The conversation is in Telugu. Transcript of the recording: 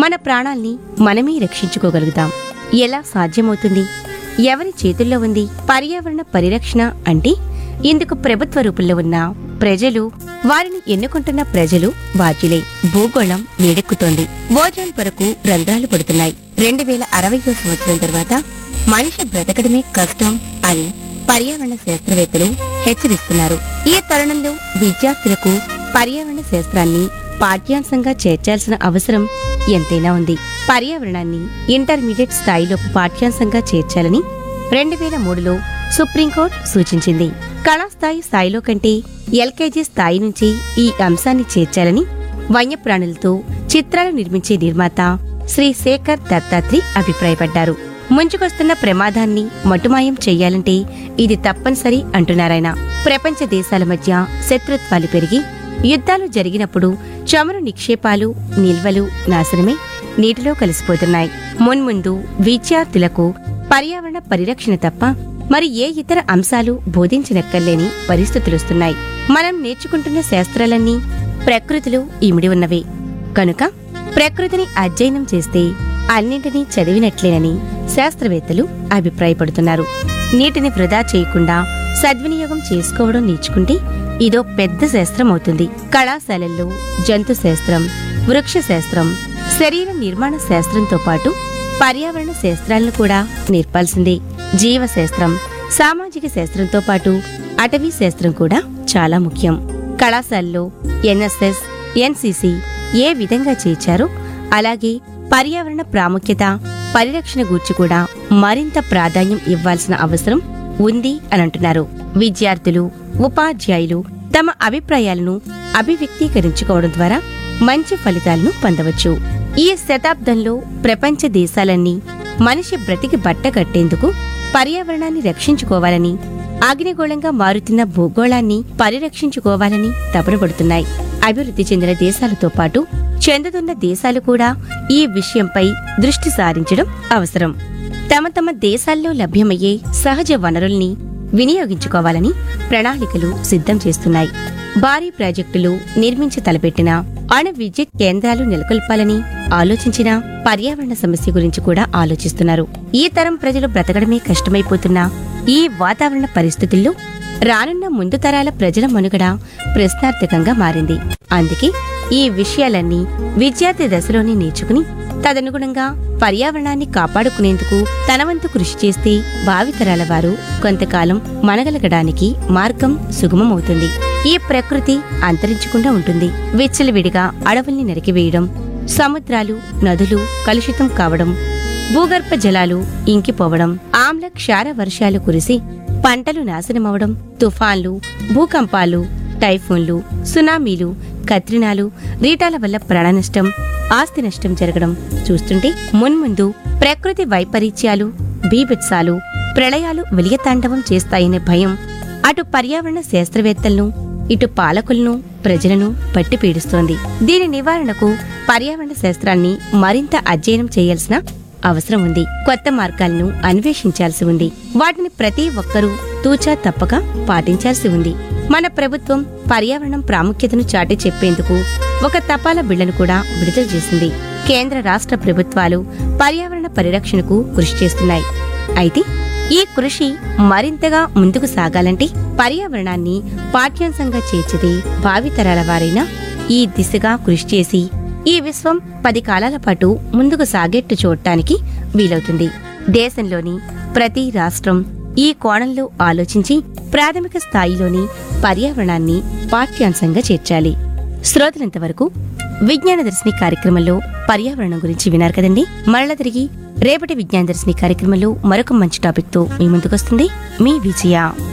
మన ప్రాణాల్ని మనమే రక్షించుకోగలుగుతాం ఎలా సాధ్యమవుతుంది ఎవరి చేతుల్లో ఉంది పర్యావరణ పరిరక్షణ అంటే ఇందుకు ప్రభుత్వ రూపంలో ఉన్న ప్రజలు వారిని ఎన్నుకుంటున్న ప్రజలు బాధ్యులే భూగోళం వేడెక్కుతోంది ఓజోన్ వరకు రంధ్రాలు పడుతున్నాయి రెండు వేల అరవయో సంవత్సరం తర్వాత మనిషి బ్రతకడమే కష్టం అని పర్యావరణ శాస్త్రవేత్తలు హెచ్చరిస్తున్నారు ఈ తరుణంలో విద్యార్థులకు పర్యావరణ శాస్త్రాన్ని పాఠ్యాంశంగా చేర్చాల్సిన అవసరం ఎంతైనా ఉంది పర్యావరణాన్ని ఇంటర్మీడియట్ స్థాయిలో పాఠ్యాంశంగా చేర్చాలని రెండు వేల మూడులో సుప్రీంకోర్టు సూచించింది కళాస్థాయి స్థాయిలో కంటే ఎల్కేజీ స్థాయి నుంచి ఈ అంశాన్ని చేర్చాలని వన్యప్రాణులతో చిత్రాలు నిర్మించే నిర్మాత శ్రీ శేఖర్ దత్తాత్రి అభిప్రాయపడ్డారు ముంచుకొస్తున్న ప్రమాదాన్ని మటుమాయం చెయ్యాలంటే ఇది తప్పనిసరి అంటున్నారాయన ప్రపంచ దేశాల మధ్య శత్రుత్వాలు పెరిగి యుద్ధాలు జరిగినప్పుడు చమురు నిక్షేపాలు నిల్వలు నాశనమై నీటిలో కలిసిపోతున్నాయి మున్ముందు విద్యార్థులకు పర్యావరణ పరిరక్షణ తప్ప మరి ఏ ఇతర అంశాలు బోధించనక్కర్లేని పరిస్థితులొస్తున్నాయి మనం నేర్చుకుంటున్న శాస్త్రాలన్నీ ప్రకృతిలో ఇమిడి ఉన్నవే కనుక ప్రకృతిని అధ్యయనం చేస్తే అన్నింటినీ చదివినట్లేనని శాస్త్రవేత్తలు అభిప్రాయపడుతున్నారు నీటిని వృధా చేయకుండా సద్వినియోగం చేసుకోవడం నేర్చుకుంటే ఇదో పెద్ద శాస్త్రం అవుతుంది కళాశాలల్లో జంతు శాస్త్రం వృక్ష శాస్త్రం శరీర నిర్మాణ శాస్త్రంతో పాటు పర్యావరణ శాస్త్రాలను కూడా నేర్పాల్సిందే జీవశాస్త్రం సామాజిక శాస్త్రంతో పాటు అటవీ శాస్త్రం కూడా చాలా ముఖ్యం కళాశాలలో ఎన్ఎస్ఎస్ ఎన్సిసి ఏ విధంగా చేర్చారో అలాగే పర్యావరణ ప్రాముఖ్యత పరిరక్షణ గూర్చి కూడా మరింత ప్రాధాన్యం ఇవ్వాల్సిన అవసరం ఉంది అని అంటున్నారు విద్యార్థులు ఉపాధ్యాయులు తమ అభిప్రాయాలను అభివ్యక్తీకరించుకోవడం ద్వారా మంచి ఫలితాలను పొందవచ్చు ఈ శతాబ్దంలో ప్రపంచ దేశాలన్నీ మనిషి బ్రతికి బట్ట కట్టేందుకు పర్యావరణాన్ని రక్షించుకోవాలని అగ్నిగోళంగా మారుతున్న భూగోళాన్ని పరిరక్షించుకోవాలని తపనపడుతున్నాయి అభివృద్ధి చెందిన దేశాలతో పాటు చెందుతున్న దేశాలు కూడా ఈ విషయంపై దృష్టి సారించడం అవసరం తమ తమ దేశాల్లో లభ్యమయ్యే సహజ వనరుల్ని వినియోగించుకోవాలని ప్రణాళికలు సిద్ధం చేస్తున్నాయి భారీ ప్రాజెక్టులు నిర్మించి తలపెట్టిన అణు విద్యుత్ కేంద్రాలు నెలకొల్పాలని ఆలోచించిన పర్యావరణ సమస్య గురించి కూడా ఆలోచిస్తున్నారు ఈ తరం ప్రజలు బ్రతకడమే కష్టమైపోతున్న ఈ వాతావరణ పరిస్థితుల్లో రానున్న ముందు తరాల ప్రజల మనుగడ ప్రశ్నార్థకంగా మారింది అందుకే ఈ విషయాలన్నీ విద్యార్థి దశలోనే నేర్చుకుని తదనుగుణంగా పర్యావరణాన్ని కాపాడుకునేందుకు తన వంతు కృషి చేస్తే భావితరాల వారు కొంతకాలం మనగలగడానికి మార్గం సుగమమవుతుంది ఈ ప్రకృతి అంతరించకుండా ఉంటుంది విచ్చలవిడిగా అడవుల్ని నరికివేయడం సముద్రాలు నదులు కలుషితం కావడం భూగర్భ జలాలు ఇంకిపోవడం ఆమ్ల క్షార వర్షాలు కురిసి పంటలు నాశనమవడం తుఫాన్లు భూకంపాలు టైఫూన్లు సునామీలు కత్రినాలు రీటాల వల్ల ప్రాణనష్టం ఆస్తి నష్టం జరగడం చూస్తుంటే మున్ముందు ప్రకృతి వైపరీత్యాలు బీభత్సాలు ప్రళయాలు వెలియతాండవం చేస్తాయనే భయం అటు పర్యావరణ శాస్త్రవేత్తలను ఇటు పాలకులను ప్రజలను పట్టి పీడిస్తోంది దీని నివారణకు పర్యావరణ శాస్త్రాన్ని మరింత అధ్యయనం చేయాల్సిన అవసరం ఉంది కొత్త మార్గాలను అన్వేషించాల్సి ఉంది వాటిని ప్రతి ఒక్కరూ తూచా తప్పక పాటించాల్సి ఉంది మన ప్రభుత్వం పర్యావరణం ప్రాముఖ్యతను చాటి చెప్పేందుకు ఒక తపాలా బిళ్లను కూడా విడుదల చేసింది కేంద్ర రాష్ట్ర ప్రభుత్వాలు పర్యావరణ పరిరక్షణకు కృషి చేస్తున్నాయి అయితే ఈ కృషి మరింతగా ముందుకు సాగాలంటే పర్యావరణాన్ని పాఠ్యాంశంగా చేర్చితే భావితరాల వారైనా ఈ దిశగా కృషి చేసి ఈ విశ్వం పది కాలాల పాటు ముందుకు సాగేట్టు చూడటానికి వీలవుతుంది దేశంలోని ప్రతి రాష్ట్రం ఈ కోణంలో ఆలోచించి ప్రాథమిక స్థాయిలోని పర్యావరణాన్ని పాఠ్యాంశంగా చేర్చాలి శ్రోతలంతవరకు విజ్ఞాన దర్శిని కార్యక్రమంలో పర్యావరణం గురించి విన్నారు కదండి మరలా తిరిగి రేపటి విజ్ఞాన దర్శిని కార్యక్రమంలో మరొక మంచి టాపిక్ తో మీ ముందుకొస్తుంది మీ విజయ